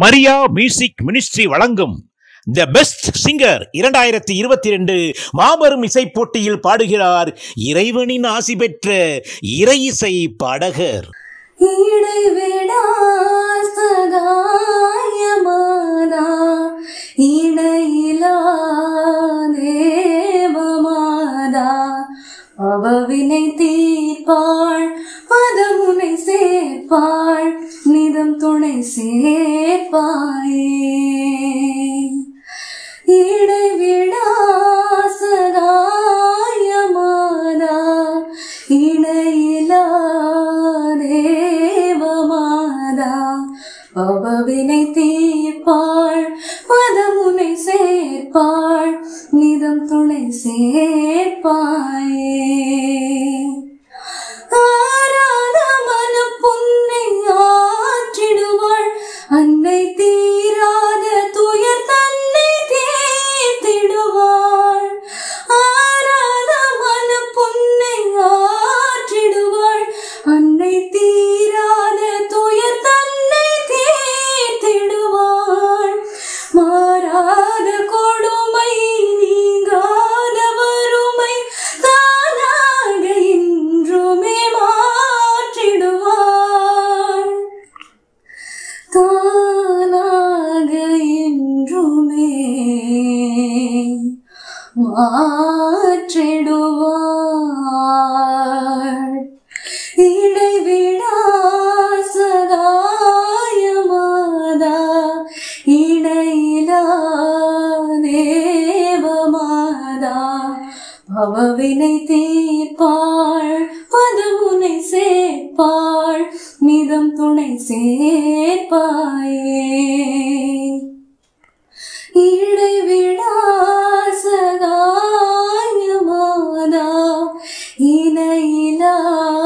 Maria music ministry வழங்கும் the best singer இரண்டாயிரத்தி இருபத்தி ரெண்டு மாபெரும் இசை போட்டியில் பாடுகிறார் இறைவனின் ஆசி பெற்ற இறை இசை பாடகர் இடைவிடா சகாயமானா இடையிலா தேவமாதா அவவினை தீர்ப்பாள் பதமுனை சேர்ப்பாள் நிதம் துணை சேர்ப்பாயே இடைவிடா சகாயமானா இணையிலா தேவமாதா பவவினை தீர்ப்பாள் பதமுனை சேர்ப்பாள் நிதம் துணை சேர்ப்பாயே ஆராத மனம் புன்னை ஆற்றிடுவாள் அன்னை தீராத துயர் தன்னை தீர்த்திடுவாள் ஆராத மனம் புன்னை ஆற்றிடுவாள் அன்னை தீராத துயர் தன்னை தீர்த்திடுவாள் மாறாத கொடுமை நீங்காத வறுமை தானாக இன்றுமே மாற்றிடுவாள் தானாக என்றுமே மாற்றிடுவாள் இடைவிடா சகாயமாதா இடையிலா தேவமாதா பவவினை தீர்ப்பாள் பதமுனை சேர்ப்பாள் நிதம் துணை சேர்ப்பாயே இடைவிடா சகாயமாதா இணையிலா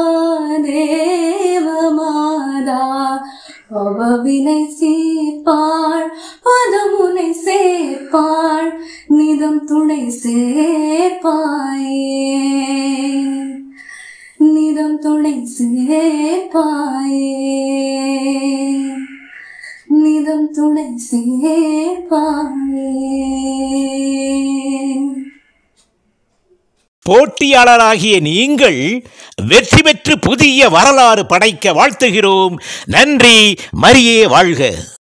தேவமாதா அவவினை சேர்ப்பாள் பதமுனை சேர்ப்பாள் நிதம் துணை சேர்ப்பாயே நிதம் துணை சேர்ப்பாயே நிதம் துணை சேர்ப்பாயே போட்டியாளராகிய நீங்கள் வெற்றி பெற்று புதிய வரலாறு படைக்க வாழ்த்துகிறோம் நன்றி மரியே வாழ்க